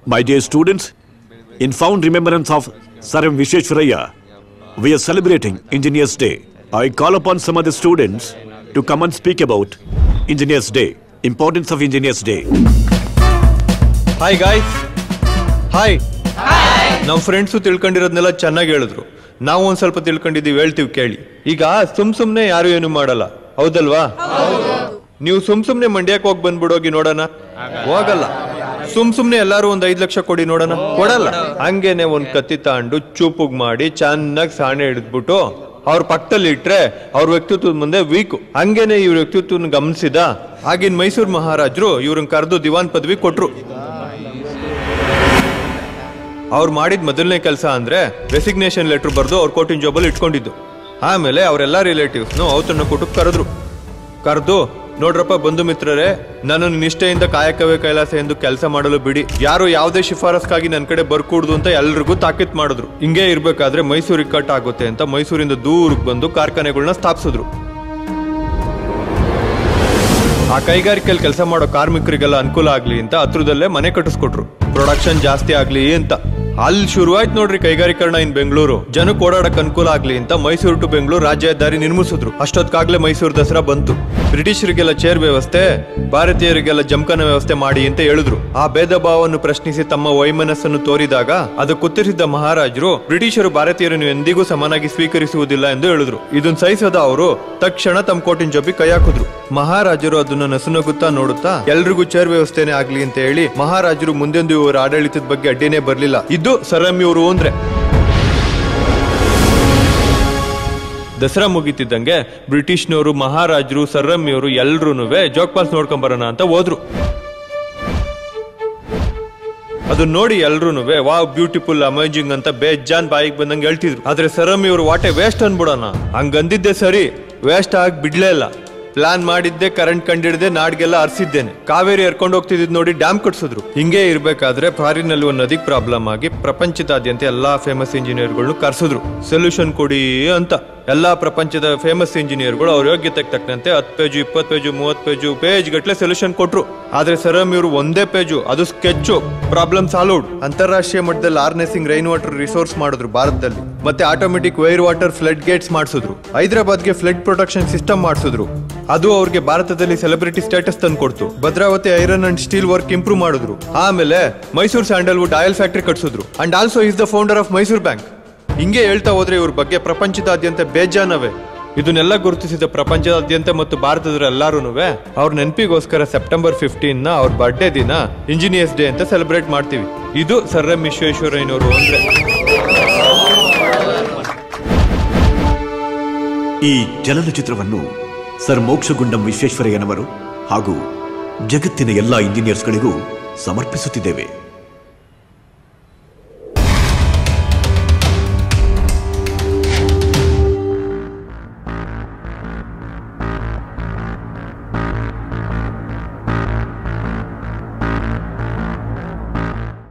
My dear students, in fond remembrance of Sir M. Vishweshwaraya, we are celebrating Engineers Day. I call upon some of the students to come and speak about Engineers Day, importance of Engineers Day. Hi guys hi ನಮ್ಮ friends ತಿಳ್ಕೊಂಡಿರೋದ್ನೆಲ್ಲ ಚೆನ್ನಾಗಿ ಹೇಳಿದ್ರು ನಾವು ಒಂದ್ ಸ್ವಲ್ಪ ತಿಳ್ಕೊಂಡಿದ್ದೀವಿ ಹೇಳ್ತೀವಿ ಕೇಳಿ ಈಗ ಸುಮ್ ಸುಮ್ನೆ ಯಾರು ಏನು ಮಾಡಲ್ಲ ಹೌದಲ್ವಾ ನೀವು ಸುಮ್ ಸುಮ್ನೆ ಮಂಡ್ಯಕ್ಕೆ ಹೋಗಿ ಬಂದ್ಬಿಡೋಗಿ ನೋಡೋಣ ಹೋಗಲ್ಲ ಸುಮ್ ಸುಮ್ನೆ ಎಲ್ಲಾರು ಒಂದ್ ಐದ್ ಲಕ್ಷ ಕೊಡಿ ನೋಡೋಣ ಕೊಡಲ್ಲ ಹಂಗೇನೆ ಒಂದ್ ಕತ್ತಿ ತಗೊಂಡು ಚೂಪುಗ್ ಮಾಡಿ ಚೆನ್ನಾಗಿ ಸಾಣೆ ಹಿಡಿದ್ಬಿಟ್ಟು ಅವ್ರ ಪಕ್ಕದಲ್ಲಿ ಇಟ್ರೆ ಅವ್ರ ವ್ಯಕ್ತಿತ್ವದ ಮುಂದೆ ವೀಕ್ ಹಂಗೇನೆ ಇವ್ರ ವ್ಯಕ್ತಿತ್ವನ ಗಮನಿಸಿದ ಆಗಿನ ಮೈಸೂರು ಮಹಾರಾಜರು ಇವ್ರನ್ನ ಕರೆದು ದಿವಾನ್ ಪದವಿ ಕೊಟ್ರು ಅವ್ರು ಮಾಡಿದ ಮೊದಲನೇ ಕೆಲಸ ಅಂದ್ರೆ ರೆಸಿಗ್ನೇಷನ್ ಲೆಟರ್ ಬರೆದು ಅವ್ರ ಕೋಟಿನ ಜಾಬಲ್ಲಿ ಇಟ್ಕೊಂಡಿದ್ದು ಆಮೇಲೆ ಅವರೆಲ್ಲ ರಿಲೇಟಿವ್ಸ್ನು ಔತನ್ನ ಕೊಟ್ಟು ಕರೆದ್ರು ಕರೆದು ನೋಡ್ರಪ್ಪ ಬಂಧು ಮಿತ್ರರೇ ನನ್ನನ್ನು ನಿಷ್ಠೆಯಿಂದ ಕಾಯಕವೇ ಕೈಲಾಸ ಎಂದು ಕೆಲಸ ಮಾಡಲು ಬಿಡಿ ಯಾರು ಯಾವುದೇ ಶಿಫಾರಸ್ಗಾಗಿ ನನ್ನ ಕಡೆ ಬರ್ಕೂಡ್ದು ಅಂತ ಎಲ್ರಿಗೂ ತಾಕೀತ್ ಮಾಡಿದ್ರು ಹಿಂಗೆ ಇರ್ಬೇಕಾದ್ರೆ ಮೈಸೂರಿಗೆ ಕಟ್ ಆಗುತ್ತೆ ಅಂತ ಮೈಸೂರಿಂದ ದೂರಕ್ಕೆ ಬಂದು ಕಾರ್ಖಾನೆಗಳನ್ನ ಸ್ಥಾಪಿಸಿದ್ರು ಆ ಕೈಗಾರಿಕೆಯಲ್ಲಿ ಕೆಲಸ ಮಾಡೋ ಕಾರ್ಮಿಕರಿಗೆಲ್ಲ ಅನುಕೂಲ ಆಗ್ಲಿ ಅಂತ ಹತ್ರದಲ್ಲೇ ಮನೆ ಕಟ್ಟಿಸ್ಕೊಟ್ರು ಪ್ರೊಡಕ್ಷನ್ ಜಾಸ್ತಿ ಆಗ್ಲಿ ಅಂತ ಅಲ್ಲಿ ಶುರುವಾಯ್ತು ನೋಡ್ರಿ ಕೈಗಾರೀಕರಣ ಇನ್ ಬೆಂಗಳೂರು ಜನಕ್ಕೆ ಓಡಾಡಕ್ ಅನುಕೂಲ ಆಗ್ಲಿ ಅಂತ ಮೈಸೂರು ಟು ಬೆಂಗಳೂರು ರಾಜ್ಯ ಹೆದ್ದಾರಿ ನಿರ್ಮಿಸಿದ್ರು ಅಷ್ಟೊತ್ತಾಗ್ಲೇ ಮೈಸೂರು ದಸರಾ ಬಂತು ಬ್ರಿಟಿಷರಿಗೆಲ್ಲ ಚೇರ್ ವ್ಯವಸ್ಥೆ ಭಾರತೀಯರಿಗೆಲ್ಲ ಜಮಖಾನ ವ್ಯವಸ್ಥೆ ಮಾಡಿ ಅಂತ ಹೇಳಿದ್ರು ಆ ಭೇದ ಭಾವವನ್ನು ಪ್ರಶ್ನಿಸಿ ತಮ್ಮ ವೈಮನಸ್ಸನ್ನು ತೋರಿದಾಗ ಅದು ಕುತ್ತರಿಸಿದ್ದ ಮಹಾರಾಜರು ಬ್ರಿಟಿಷರು ಭಾರತೀಯರನ್ನು ಎಂದಿಗೂ ಸಮನಾಗಿ ಸ್ವೀಕರಿಸುವುದಿಲ್ಲ ಎಂದು ಹೇಳಿದ್ರು ಇದನ್ನ ಸಹಿಸದ ಅವರು ತಕ್ಷಣ ತಮ್ಮ ಕೋಟಿನ ಜೊಬ್ಬಿ ಕೈ ಹಾಕಿದ್ರು ಮಹಾರಾಜರು ಅದನ್ನ ನಸುನಗುತ್ತಾ ನೋಡುತ್ತಾ ಎಲ್ರಿಗೂ ಚೇರ್ ವ್ಯವಸ್ಥೆನೆ ಆಗ್ಲಿ ಅಂತ ಹೇಳಿ ಮಹಾರಾಜರು ಮುಂದೆಂದು ಇವರ ಆಡಳಿತದ ಬಗ್ಗೆ ಅಡ್ಡಿನೇ ಬರ್ಲಿಲ್ಲ ಇದು ಸರಂ ಇವರು ಅಂದ್ರೆ ದಸರಾ ಮುಗಿತಿದ್ದಂಗೆ ಬ್ರಿಟಿಷ್ನವರು ಮಹಾರಾಜರು ಸರ್ರಮ್ಮಿಯವರು ಎಲ್ರೂ ಜೋಗ್ ನೋಡ್ಕೊಂಡ್ ಬರೋಣ ಅಂತ ಹೋದ್ರು ಅದನ್ನ ನೋಡಿ ಎಲ್ರೂ ವಾವ್ ಬ್ಯೂಟಿಫುಲ್ ಅಮೇಜಿಂಗ್ ಅಂತ ಬೇಜಾನ್ ಬಾಯಿಗೆ ಬಂದಂಗೆ ಹೇಳ್ತಿದ್ರು ಆದ್ರೆ ಸರಮ್ ಇವರು ವಾಟೆ ವೇಸ್ಟ್ ಅನ್ಬಿಡೋಣ ಹಂಗಂದಿದ್ದೆ ಸರಿ ವೇಸ್ಟ್ ಆಗಿ ಬಿಡ್ಲೇ ಇಲ್ಲ ಪ್ಲಾನ್ ಮಾಡಿದ್ದೆ ಕರೆಂಟ್ ಕಂಡಿಡ್ದೆ ನಾಡ್ಗೆಲ್ಲ ಅರ್ಸಿದ್ದೇನೆ ಕಾವೇರಿ ಹರ್ಕೊಂಡು ಹೋಗ್ತಿದ್ ನೋಡಿ ಡ್ಯಾಮ್ ಕಟ್ಸಿದ್ರು ಹಿಂಗೆ ಇರ್ಬೇಕಾದ್ರೆ ಫಾರಿನಲ್ಲಿ ಒಂದು ನದಿಗೆ ಪ್ರಾಬ್ಲಮ್ ಆಗಿ ಪ್ರಪಂಚದಾದ್ಯಂತ ಎಲ್ಲಾ ಫೇಮಸ್ ಇಂಜಿನಿಯರ್ಗಳನ್ನು ಕರ್ಸಿದ್ರು ಸೊಲ್ಯೂಷನ್ ಕೊಡಿ ಅಂತ ಎಲ್ಲಾ ಪ್ರಪಂಚದ ಫೇಮಸ್ ಇಂಜಿನಿಯರ್ಗಳು ಅವ್ರ ಯೋಗ್ಯತೆಗೆ ತಕ್ಕಂತೆ ಹತ್ತು ಪೇಜು ಇಪ್ಪತ್ತು ಪೇಜು ಮೂವತ್ತು ಪೇಜು ಪೇಜ್ ಗಟ್ಲೆ ಸೊಲ್ಯೂಷನ್ ಕೊಟ್ರು ಆದ್ರೆ ಸರಮ್ ಇವರು ಒಂದೇ ಪೇಜು ಅದು ಸ್ಕೆಚ್ಚು ಪ್ರಾಬ್ಲಮ್ ಸಾಲ್ವ್ಡ್ ಅಂತಾರಾಷ್ಟ್ರೀಯ ಮಟ್ಟದಲ್ಲಿ ಆರ್ನೆಸಿಂಗ್ ರೈನ್ ವಾಟರ್ ರಿಸೋರ್ಸ್ ಮಾಡಿದ್ರು ಭಾರತದಲ್ಲಿ ಮತ್ತೆ automatic wire water flood gates ಮಾಡಿಸಿದ್ರು ಹೈದರಾಬಾದ್ಗೆ ಫ್ಲಡ್ ಪ್ರೊಟೆಕ್ಷನ್ ಸಿಸ್ಟಮ್ ಮಾಡಿಸಿದ್ರು ಅದು ಅವ್ರಿಗೆ ಭಾರತದಲ್ಲಿ ಸೆಲೆಬ್ರಿಟಿ ಸ್ಟೇಟಸ್ ತಂದು ಕೊಡ್ತು Bhadravati iron and steel work improve ಮಾಡಿದ್ರು ಆಮೇಲೆ ಮೈಸೂರು ಸ್ಯಾಂಡಲ್ವುಡ್ ಆಯಿಲ್ ಫ್ಯಾಕ್ಟರಿ ಕಟ್ಸಿದ್ರು and also is the founder of Mysuru bank ಹಿಂಗೆ ಹೇಳ್ತಾ ಹೋದ್ರೆ ಇವ್ರ ಬಗ್ಗೆ ಪ್ರಪಂಚದಾದ್ಯಂತ ಬೇಜಾನವೆ ಇದನ್ನೆಲ್ಲ ಗುರುತಿಸಿದ ಪ್ರಪಂಚದಾದ್ಯಂತ ಮತ್ತು ಭಾರತದ ಎಲ್ಲಾರು ಅವ್ರ ನೆನಪಿಗೋಸ್ಕರ ಸೆಪ್ಟೆಂಬರ್ ಫಿಫ್ಟೀನ್ ನ ಅವ್ರ ಬರ್ಡೇ ದಿನ ಇಂಜಿನಿಯರ್ಸ್ ಡೇ ಅಂತ ಸೆಲೆಬ್ರೇಟ್ ಮಾಡ್ತೀವಿ ಇದು ಸರ್ ಎಂ ವಿಶ್ವೇಶ್ವರಯ್ಯನವರು ಅಂದ್ರೆ ಈ ಚಲನಚಿತ್ರವನ್ನು ಸರ್ ಮೋಕ್ಷಗುಂಡಂ ವಿಶ್ವೇಶ್ವರಯ್ಯನವರು ಹಾಗೂ ಜಗತ್ತಿನ ಎಲ್ಲ ಇಂಜಿನಿಯರ್ಸ್ಗಳಿಗೂ ಸಮರ್ಪಿಸುತ್ತಿದ್ದೇವೆ